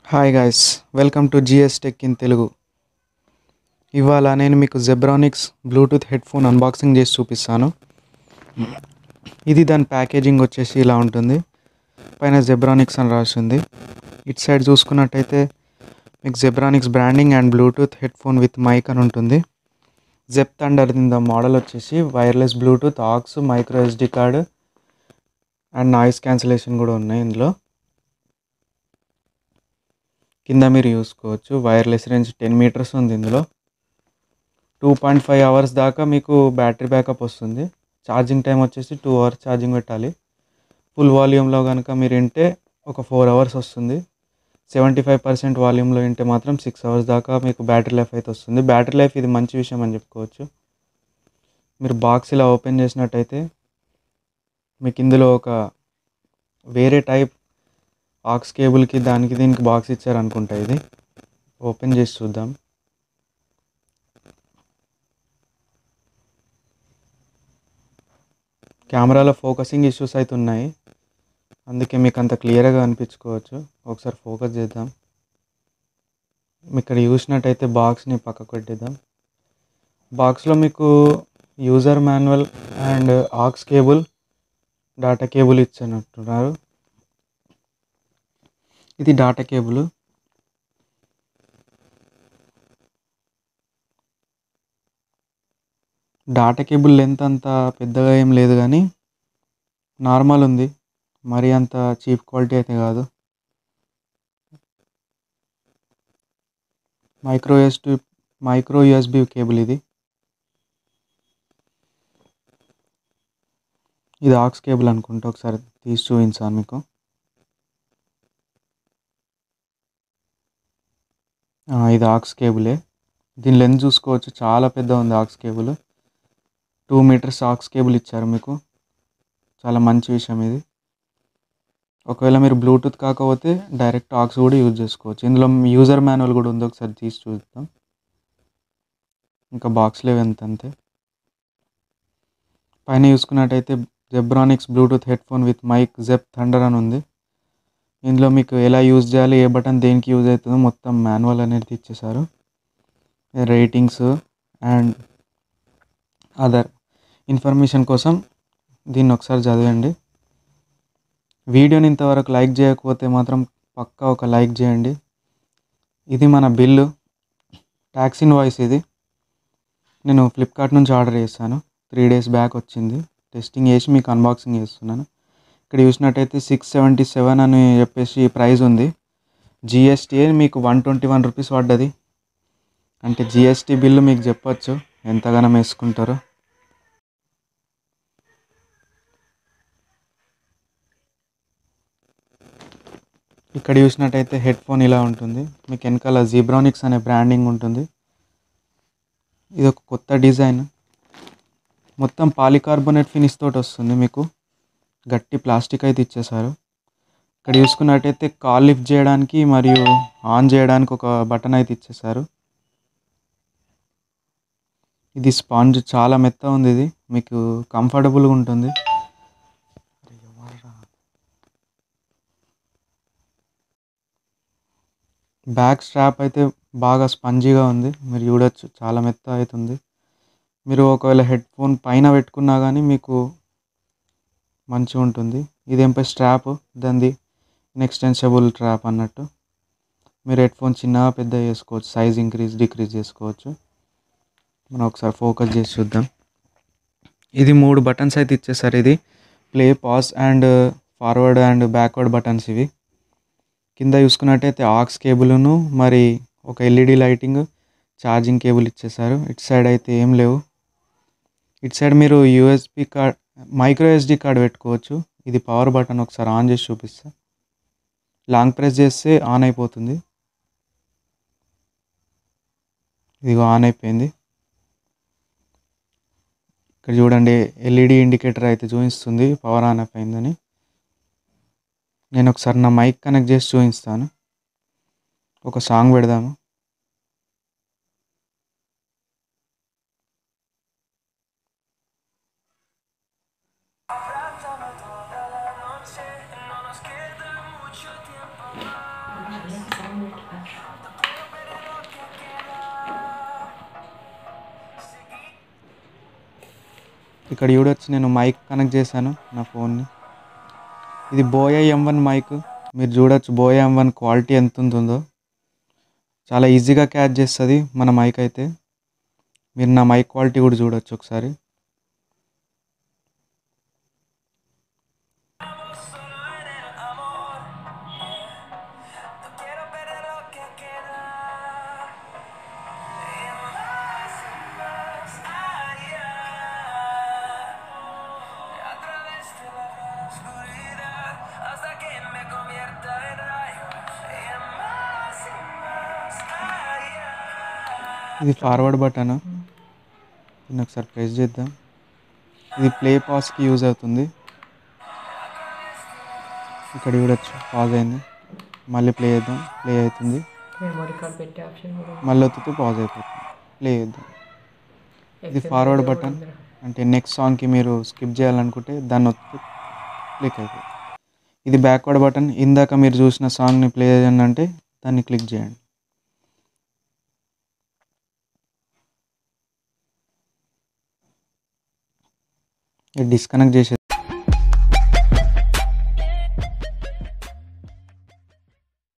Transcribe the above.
Hi guys welcome to GS tech in Telugu ఇవాళ నేను మీకు Zebronics bluetooth headphone unboxing చేసి చూపిస్తాను ఇది దాని ప్యాకేజింగ్ వచ్చేసి ఇలా ఉంటుంది పైన జెబ్రానిక్స్ అని రాసింది ఇటు సైడ్ చూసుకున్నట్టయితే మీకు Zebronics branding and bluetooth headphone with mic అని ఉంటుంది జెప్ థండర్ ద మోడల్ వచ్చేసి wireless bluetooth aux micro SD card and noise cancellation కూడా ఉన్నాయి ఇందులో కింద మీరు చూసుకోవచ్చు వైర్లెస్ రేంజ్ టెన్ మీటర్స్ ఉంది ఇందులో టూ పాయింట్ ఫైవ్ అవర్స్ దాకా మీకు బ్యాటరీ బ్యాకప్ వస్తుంది ఛార్జింగ్ టైం వచ్చేసి టూ అవర్స్ ఛార్జింగ్ పెట్టాలి ఫుల్ వాల్యూమ్లో కనుక మీరు వింటే ఒక ఫోర్ అవర్స్ వస్తుంది సెవెంటీ ఫైవ్ పర్సెంట్ వాల్యూమ్లో వింటే మాత్రం సిక్స్ అవర్స్ దాకా మీకు బ్యాటరీ లైఫ్ అయితే వస్తుంది బ్యాటరీ లైఫ్ ఇది మంచి విషయం అని చెప్పుకోవచ్చు మీరు బాక్స్ ఇలా ఓపెన్ చేసినట్టయితే మీకు ఇందులో ఒక వేరే టైప్ ఆక్స్ కేబుల్కి దానికి దీనికి బాక్స్ ఇచ్చారు అనుకుంటా ఇది ఓపెన్ చేసి చూద్దాం కెమెరాలో ఫోకసింగ్ ఇష్యూస్ అయితే ఉన్నాయి అందుకే మీకు అంత క్లియర్గా అనిపించుకోవచ్చు ఒకసారి ఫోకస్ చేద్దాం ఇక్కడ చూసినట్టయితే బాక్స్ని పక్కకు పెట్టేద్దాం బాక్స్లో మీకు user manual and aux cable data cable ఇచ్చినట్టున్నారు ఇది data cable data cable length అంత పెద్దగా ఏం లేదు కానీ నార్మల్ ఉంది మరీ అంత చీప్ క్వాలిటీ అయితే కాదు micro SD micro USB cable ఇది ఇది ఆక్స్ కేబుల్ అనుకుంటా ఒకసారి తీసి చూపించాను మీకు ఇది ఆక్స్ కేబులే దీని లెంత్ చూసుకోవచ్చు చాలా పెద్ద ఉంది aux cable two metres aux cable ఇచ్చారు మీకు చాలా మంచి విషయం ఇది ఒకవేళ మీరు బ్లూటూత్ కాకపోతే డైరెక్ట్ ఆక్స్ కూడా యూజ్ చేసుకోవచ్చు ఇందులో యూజర్ మాన్యువల్ కూడా ఉంది ఒకసారి తీసి చూద్దాం ఇంకా బాక్స్లో ఎంత అంతే పైన చూసుకున్నట్టయితే Zebronics bluetooth headphone with mic Zeb thunder అని ఉంది ఇందులో మీకు ఎలా యూజ్ చేయాలి ఏ బటన్ దేనికి యూజ్ అవుతుందో మొత్తం మాన్యువల్ అనేది ఇచ్చేసారు రేటింగ్స్ అండ్ అదర్ ఇన్ఫర్మేషన్ కోసం దీన్ని ఒకసారి చదవండి వీడియోని ఇంతవరకు లైక్ చేయకపోతే మాత్రం పక్కా ఒక లైక్ చేయండి ఇది మన బిల్లు ట్యాక్స్ ఇన్వాయిస్ ఇది నేను ఫ్లిప్కార్ట్ నుంచి ఆర్డర్ చేశాను త్రీ డేస్ బ్యాక్ వచ్చింది టెస్టింగ్ చేసి మీకు అన్బాక్సింగ్ చేస్తున్నాను ఇక్కడ చూసినట్టయితే సిక్స్ సెవెంటీ సెవెన్ అని చెప్పేసి ప్రైస్ ఉంది జిఎస్టీ మీకు వన్ ట్వంటీ వన్ రూపీస్ పడ్డది అంటే జిఎస్టీ బిల్లు మీకు చెప్పొచ్చు ఎంతగానో వేసుకుంటారో ఇక్కడ చూసినట్టయితే హెడ్ ఫోన్ ఇలా ఉంటుంది మీకు వెనకాల జీబ్రానిక్స్ అనే బ్రాండింగ్ ఉంటుంది ఇది ఒక కొత్త డిజైన్ మొత్తం పాలికార్బోనేట్ ఫినిష్ తోటి వస్తుంది మీకు గట్టి ప్లాస్టిక్ అయితే ఇచ్చేసారు ఇక్కడ చూసుకున్నట్టయితే కాల్ లిఫ్ట్ చేయడానికి మరియు ఆన్ చేయడానికి ఒక బటన్ అయితే ఇచ్చేసారు ఇది స్పాంజ్ చాలా మెత్త ఉంది ఇది మీకు కంఫర్టబుల్గా ఉంటుంది బ్యాక్ స్ట్రాప్ అయితే బాగా స్పంజీగా ఉంది మీరు చూడొచ్చు చాలా మెత్త అవుతుంది మీరు ఒకవేళ హెడ్ ఫోన్ పైన పెట్టుకున్నా కానీ మీకు మంచిగా ఉంటుంది ఇదేంపై స్ట్రాప్ దాన్ని ఎక్స్టెన్షబుల్ ట్రాప్ అన్నట్టు మీరు హెడ్ ఫోన్ చిన్నగా పెద్ద చేసుకోవచ్చు సైజ్ ఇంక్రీజ్ డిక్రీజ్ చేసుకోవచ్చు మనం ఒకసారి ఫోకస్ చేసి చూద్దాం ఇది మూడు బటన్స్ అయితే ఇచ్చేసారు ఇది play pause and forward and backward buttons ఇవి కింద చూసుకున్నట్టయితే ఆక్స్ కేబుల్ను మరి ఒక ఎల్ఈడి లైటింగ్ ఛార్జింగ్ కేబుల్ ఇచ్చేసారు ఇటు సైడ్ అయితే ఏం లేవు ఇటు సైడ్ మీరు USB card micro SD card పెట్టుకోవచ్చు ఇది పవర్ బటన్ ఒకసారి ఆన్ చేసి చూపిస్తా లాంగ్ ప్రెస్ చేస్తే ఆన్ అయిపోతుంది ఇది ఆన్ అయిపోయింది ఇక్కడ చూడండి ఎల్ఈడి ఇండికేటర్ అయితే చూపిస్తుంది పవర్ ఆన్ అయిపోయిందని నేను ఒకసారి నా మైక్ కనెక్ట్ చేసి చూపిస్తాను ఒక సాంగ్ పెడదాము ఇక్కడ చూడొచ్చు నేను మైక్ కనెక్ట్ చేశాను నా ఫోన్ని ఇది బోయా ఎం వన్ మైక్ మీరు చూడొచ్చు బోయా ఎం వన్ క్వాలిటీ ఎంత ఉంటుందో చాలా ఈజీగా క్యాచ్ చేస్తుంది మన మైక్ అయితే మీరు నా మైక్ క్వాలిటీ కూడా చూడొచ్చు ఒకసారి ఇది ఫార్వర్డ్ బటన్ దీన్ని ఒకసారి ప్రెస్ చేద్దాం ఇది ప్లే పాస్కి యూజ్ అవుతుంది ఇక్కడ చూడొచ్చు పాజ్ అయింది మళ్ళీ ప్లే చేద్దాం ప్లే అవుతుంది మెమరీ కార్డ్ పెట్టే ఆప్షన్ కూడా ఉంది. మళ్ళీ ఒత్తితే పాజ్ అయిపోతుంది ప్లే చేద్దాం ఇది XML ఫార్వర్డ్ కూడా బటన్ ఉందిరా. అంటే నెక్స్ట్ సాంగ్కి మీరు స్కిప్ చేయాలనుకుంటే దాన్ని ఒత్తితే క్లిక్ అయిపోతుంది ఇది బ్యాక్వర్డ్ బటన్ ఇందాక మీరు చూసిన సాంగ్ని ప్లే చేయండి అంటే దాన్ని క్లిక్ చేయండి ఇది డిస్కనెక్ట్ చేసే